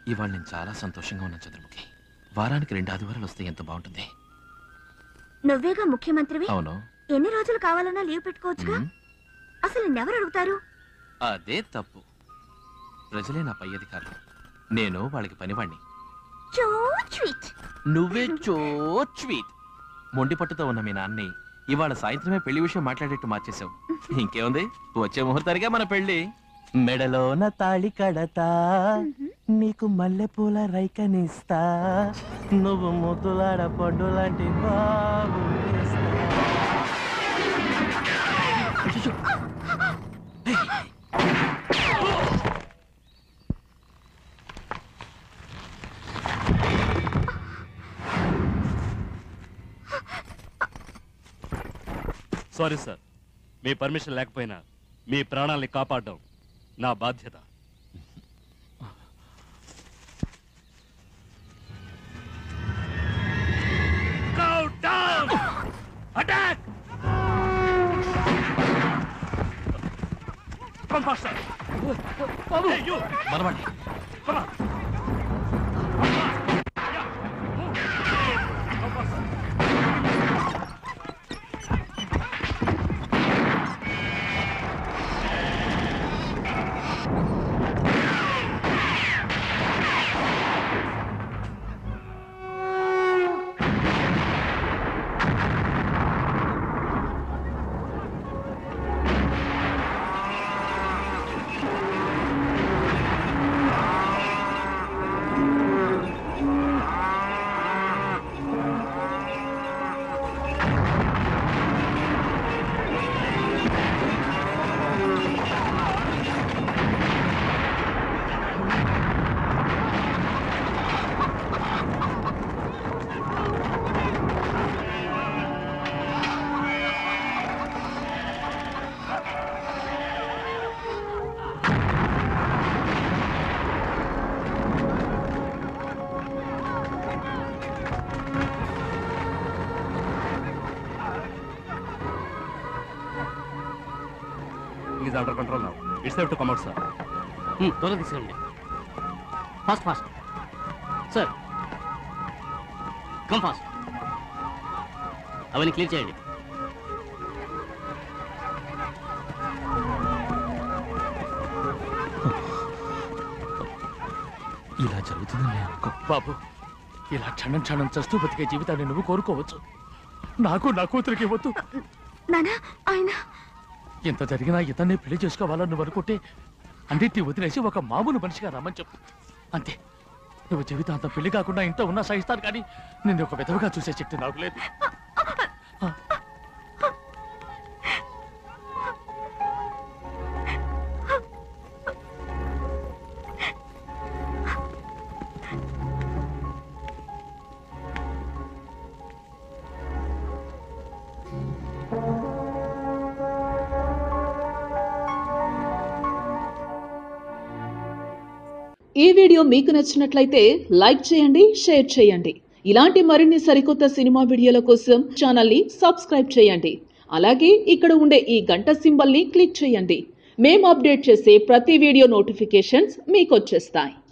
ఇవాళ నేను చాలా సంతోషంగా ఉన్నాను చంద్రముఖి వారానికి రెండు ఆదివారాలు వస్తే ఎంత బాగుంటుంది నువ్వేగా ముఖ్యమంత్రివి అవును ఎన్ని రోజులు కావాలన్నా లీవ్ పెట్టుకోవచ్చుగా మ్మ్. అసలు నిన్నెవరు అడుగుతారు అదే తప్పు ప్రజలే నా పై అధికారులు నేను వాళ్ళకి పనివాణ్ణి చో స్వీట్ నువ్వే చో స్వీట్ మొండి పట్టుతో ఉన్న మీ నాన్ని ఇవాళ సాయంత్రమే పెళ్లి విషయం మాట్లాడేట్టు మార్చేశావు ఇంకేముంది వచ్చే ముహూర్తానికే మన పెళ్లి మెడలోన తాళి కడతా నీకు మల్లెపూల రైకనిస్తా నువ్వు ముద్దులాడ పండు లాంటి బాబు సారీ సార్ మీ పర్మిషన్ లేకపోయినా మీ ప్రాణాల్ని కాపాడడం నా బాధ్యత అటాక్ మనమండి is under control now it's safe to come out sir త్వరగా తీసుకెళ్ళండి fast fast sir come fast అవన్నీ క్లియర్ చేయండి ఇలా జరుగుతుందని నేను అనుకో బాబు ఇలా క్షణం క్షణం చస్తూ బతికే జీవితాన్ని నువ్వు కోరుకోవచ్చు నాకు నా కూతురికి ఇవ్వద్దు నానా ఆయన ఇంత జరిగినా ఇతన్ని పెళ్లి చేసుకోవాలని నువ్వు అనుకుంటే అన్నిటిని వదిలేసి ఒక మామూలు మనిషిగా రమ్మని చెప్పు అంతే నువ్వు జీవితాంతం పెళ్లి కాకుండా ఇంట్లో ఉన్నా సహిస్తాను కానీ నిన్ను ఒక విధవగా చూసే శక్తి నాకు లేదు ఈ వీడియో మీకు నచ్చినట్లయితే లైక్ చేయండి షేర్ చేయండి ఇలాంటి మరిన్ని సరికొత్త సినిమా వీడియోల కోసం ఛానల్ని సబ్స్క్రైబ్ చేయండి అలాగే ఇక్కడ ఉండే ఈ గంట సింబల్ని క్లిక్ చేయండి మేము అప్డేట్ చేసే ప్రతి వీడియో నోటిఫికేషన్స్ మీకు వచ్చేస్తాయి